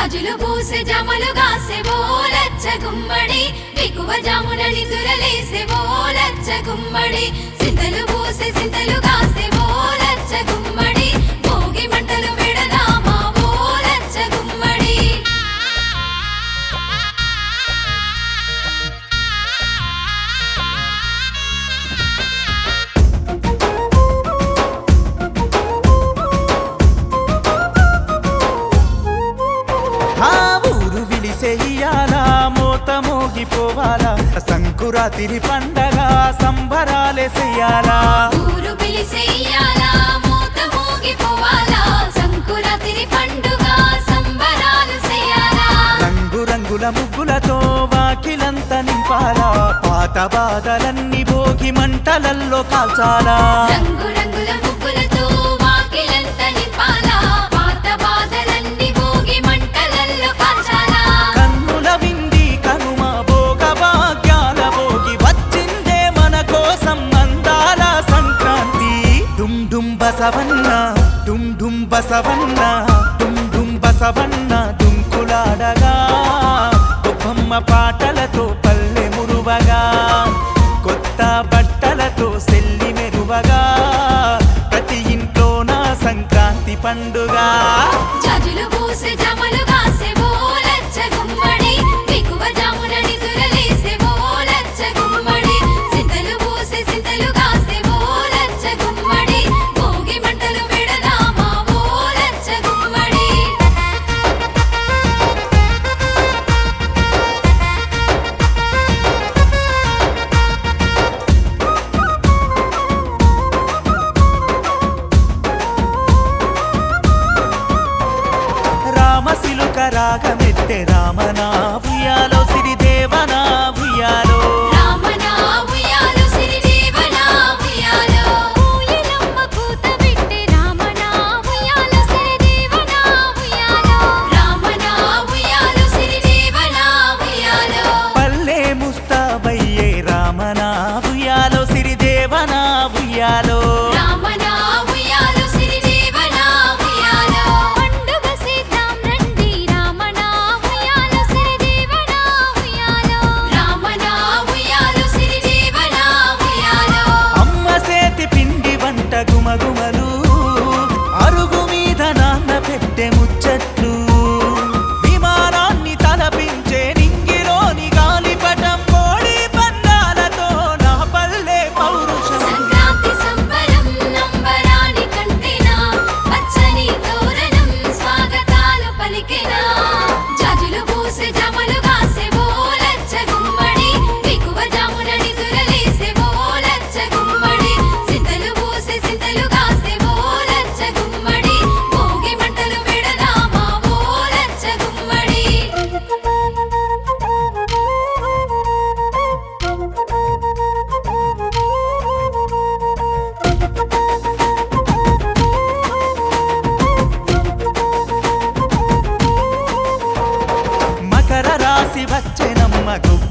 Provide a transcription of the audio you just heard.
జాజులు పూసే జమలు గాసే ఓలచ్చ గుమ్మడి ఎక్కువ జామున నిదురలేసే ఓలచ్చ గుమ్మడి సింతలు పూసే సింతలు గాసే ఓలచ్చ గుమ్మడి భోగి మంటలు విడదామా ఓలచ్చ గుమ్మడి ఆ ఊరు విడిసేయాలా మోత మోగిపోవాలా సంకురాతిరి పండగ సంబరాలే చెయ్యాలా ఊరు పిలిసేయాలా మూత మోగిపోవాలా సంకురాతిరి పండుగ సంబరాలు చేయాలా రంగు రంగుల ముగ్గులతో వాకిలంత నింపాలా పాత బాధలన్నీ భోగి మంటలల్లో కాల్చాలా రంగు రంగుల ముగ్గులతో వాకిలంత నింపాలా పాత బాధలన్నీ భోగి మంటలల్లో కాల్చాలా కన్నుల వింది కనుమ భోగ భాగ్యాల భోగి వచ్చిందే మన కోసం అందాల సంక్రాంతి డుమ్ డుమ్ బసవన్న డుమ్ డుమ్ బసవన్న డుమ్ డుమ్ బసవన్న దుంకులాడగా బొమ్మమ్మ పాటలతో పల్లె మురువగా కొత్త బట్టలతో సెల్లి మెరువగా ప్రతి ఇంట్లో నా సంక్రాంతి పండుగ జాజులు పూసే జమలు కాసే ఓలచ్చ గుమ్మడి ఎక్కువ జామున నిదురలేసే ఓలచ్చ గుమ్మడి సింతలు పూసే సింతలు కాసే ఓలచ్చ గుమ్మడి భోగి మంటలు విడదామా ఓలచ్చ గుమ్మడి రామశిలుక రాగమెత్తె రామనా ఉయ్యాలో సిరిదేవనా ఉయ్యాలో రామన ఉయ్యాలు సిరిదేవన ఉయ్యాలో ఊయలమ్మ కూత పెట్టే రామన ఉయ్యాలు సిరిదేవన ఉయ్యాలో రామన ఉయ్యాలు సిరిదేవన ఉయ్యాలో పల్లె ముస్తాబయ్యే రామనా ఉయ్యాలో సిరిదేవనా ఉయ్యాలో రామన ఉయ్యాలు సిరిదేవన ఉయ్యాలో పండుగ సీతాం రండి రామన ఉయ్యాలు సిరిదేవన ఉయ్యాలో రామన ఉయ్యాలు సిరిదేవన ఉయ్యాలో అమ్మ సేతి పిండి వంట గుమగుమలు అరుగు మీద నాన్న పెట్టె ముచ్చట్లు విమానాన్ని తలపించే నింగిలోని గాలిపటం కోడి పందాలతో నా పల్లె పౌరుషం సంక్రాంతి సంబరం నంబరాని కంటేనా పచ్చని తోరణం స్వాగతాలు పలికెనా జాజులు పూసే జమలు కాసే ఓలచ్చ గుమ్మడి ఎక్కువ జామున నిదురలేసే ఓలచ్చ గుమ్మడి సింతలు పూసే సింతలు కాసే ఓలచ్చ గుమ్మడి భోగి మంటలు విడదామా ఓలచ్చ గుమ్మడి మకర రాశి వచ్చెనమ్మ గుబ్బ